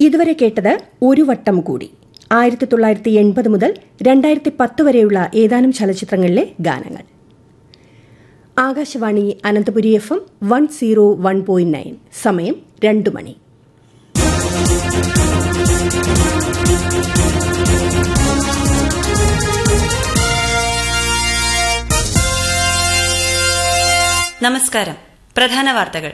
ഇതുവരെ കേട്ടത് ഒരു വട്ടം കൂടി ആയിരത്തി തൊള്ളായിരത്തി എൺപത് മുതൽ രണ്ടായിരത്തി പത്ത് വരെയുള്ള ഏതാനും ചലച്ചിത്രങ്ങളിലെ ഗാനങ്ങൾ Akashvani Ananthapuri F M one zero one point nine സമയം രണ്ടു മണി നമസ്കാരം പ്രധാന വാർത്തകൾ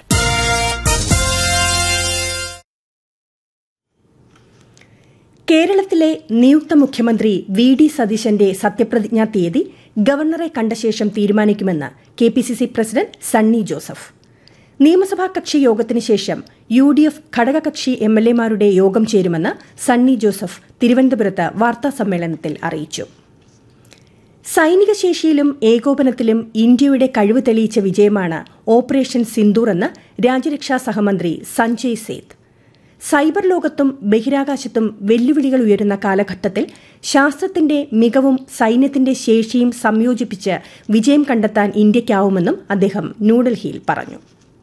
കേരളത്തിലെ നിയുക്ത മുഖ്യമന്ത്രി വി ഡി സതീശന്റെ സത്യപ്രതിജ്ഞാ തീയതി ഗവർണറെ കണ്ട ശേഷം തീരുമാനിക്കുമെന്ന് K P C C president Sunny Joseph നിയമസഭാ കക്ഷി യോഗത്തിന് ശേഷം യു ഡി എഫ് ഘടകകക്ഷി എം എൽ എമാരുടെ യോഗം ചേരുമെന്ന് സണ്ണി ജോസഫ് തിരുവനന്തപുരത്ത് വാർത്താസമ്മേളനത്തിൽ അറിയിച്ചു സൈനിക ശേഷിയിലും ഏകോപനത്തിലും ഇന്ത്യയുടെ കഴിവ് തെളിയിച്ച വിജയമാണ് ഓപ്പറേഷൻ സിന്ദൂർ എന്ന് രാജ്യരക്ഷാ സഹമന്ത്രി സഞ്ജയ് സേത്ത് സൈബർ ലോകത്തും ബഹിരാകാശത്തും വെല്ലുവിളികൾ ഉയരുന്ന കാലഘട്ടത്തിൽ ശാസ്ത്രത്തിന്റെ മികവും സൈന്യത്തിന്റെ ശേഷിയും സംയോജിപ്പിച്ച് വിജയം കണ്ടെത്താൻ ഇന്ത്യയ്ക്കാവുമെന്നും അദ്ദേഹം ന്യൂഡൽഹിയിൽ പറഞ്ഞു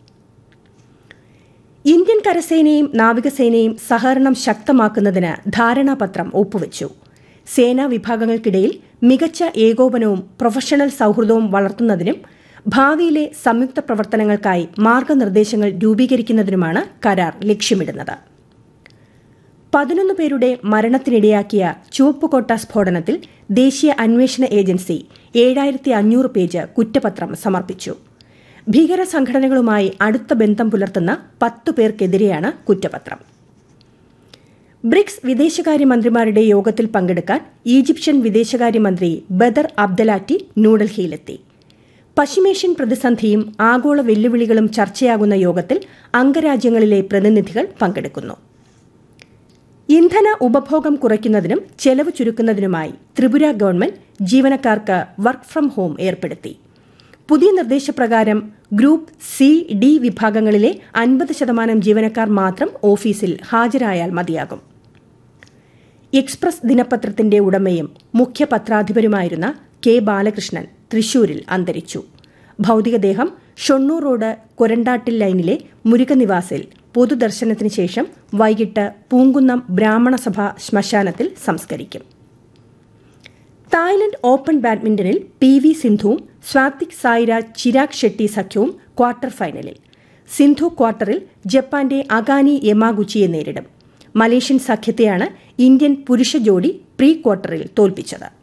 ഇന്ത്യൻ കരസേനയും നാവികസേനയും സഹകരണം ശക്തമാക്കുന്നതിന് ധാരണാപത്രം ഒപ്പുവച്ചു സേനാ വിഭാഗങ്ങൾക്കിടയിൽ മികച്ച ഏകോപനവും പ്രൊഫഷണൽ സൌഹൃദവും വളർത്തുന്നതിനും ഭാവിയിലെ സംയുക്ത പ്രവർത്തനങ്ങൾക്കായി മാർഗനിർദ്ദേശങ്ങൾ രൂപീകരിക്കുന്നതിനുമാണ് കരാർ ലക്ഷ്യമിടുന്നത് പതിനൊന്ന് പേരുടെ മരണത്തിനിടയാക്കിയ ചുവപ്പുകോട്ട സ്ഫോടനത്തിൽ ദേശീയ അന്വേഷണ ഏജൻസി ഏഴായിരത്തി അഞ്ഞൂറ് പേജ് കുറ്റപത്രം സമർപ്പിച്ചു ഭീകര സംഘടനകളുമായി അടുത്ത ബന്ധം പുലർത്തുന്ന പത്തു പേർക്കെതിരെയാണ് കുറ്റപത്രം ബ്രിക്സ് വിദേശകാര്യമന്ത്രിമാരുടെ യോഗത്തിൽ പങ്കെടുക്കാൻ ഈജിപ്ഷ്യൻ വിദേശകാര്യമന്ത്രി ബദർ അബ്ദലാറ്റി ന്യൂഡൽഹിയിലെത്തി പശ്ചിമേഷ്യൻ പ്രതിസന്ധിയും ആഗോള വെല്ലുവിളികളും ചർച്ചയാകുന്ന യോഗത്തിൽ അംഗരാജ്യങ്ങളിലെ പ്രതിനിധികൾ പങ്കെടുക്കുന്നു ഇന്ധന ഉപഭോഗം കുറയ്ക്കുന്നതിനും ചെലവ് ചുരുക്കുന്നതിനുമായി ത്രിപുര ഗവൺമെന്റ് ജീവനക്കാർക്ക് വർക്ക് ഫ്രം ഹോം ഏർപ്പെടുത്തി പുതിയ നിർദ്ദേശപ്രകാരം ഗ്രൂപ്പ് സി ഡി വിഭാഗങ്ങളിലെ അൻപത് ശതമാനം ജീവനക്കാർ മാത്രം ഓഫീസിൽ ഹാജരായാൽ മതിയാകും എക്സ്പ്രസ് ദിനപത്രത്തിന്റെ ഉടമയും മുഖ്യ പത്രാധിപരുമായിരുന്ന കെ ബാലകൃഷ്ണൻ തൃശൂരിൽ അന്തരിച്ചു ഭൌതികദേഹം ഷൊണ്ണൂർ റോഡ് കൊരണ്ടാട്ടിൽ ലൈനിലെ മുരുകനിവാസിൽ പൊതുദർശനത്തിന് ശേഷം വൈകിട്ട് പൂങ്കുന്നം ബ്രാഹ്മണസഭ ശ്മശാനത്തിൽ സംസ്കരിക്കും തായ്ലൻഡ് ഓപ്പൺ ബാഡ്മിന്റണിൽ പി വി സിന്ധുവും സ്വാതിക് സായിരാജ് ചിരാഗ് ഷെട്ടി സഖ്യവും ക്വാർട്ടർ ഫൈനലിൽ സിന്ധു ക്വാർട്ടറിൽ ജപ്പാന്റെ അഗാനി യമാഗുച്ചിയെ നേരിടും മലേഷ്യൻ സഖ്യത്തെയാണ് ഇന്ത്യൻ പുരുഷ ജോഡി പ്രീ ക്വാർട്ടറിൽ തോൽപ്പിച്ചത്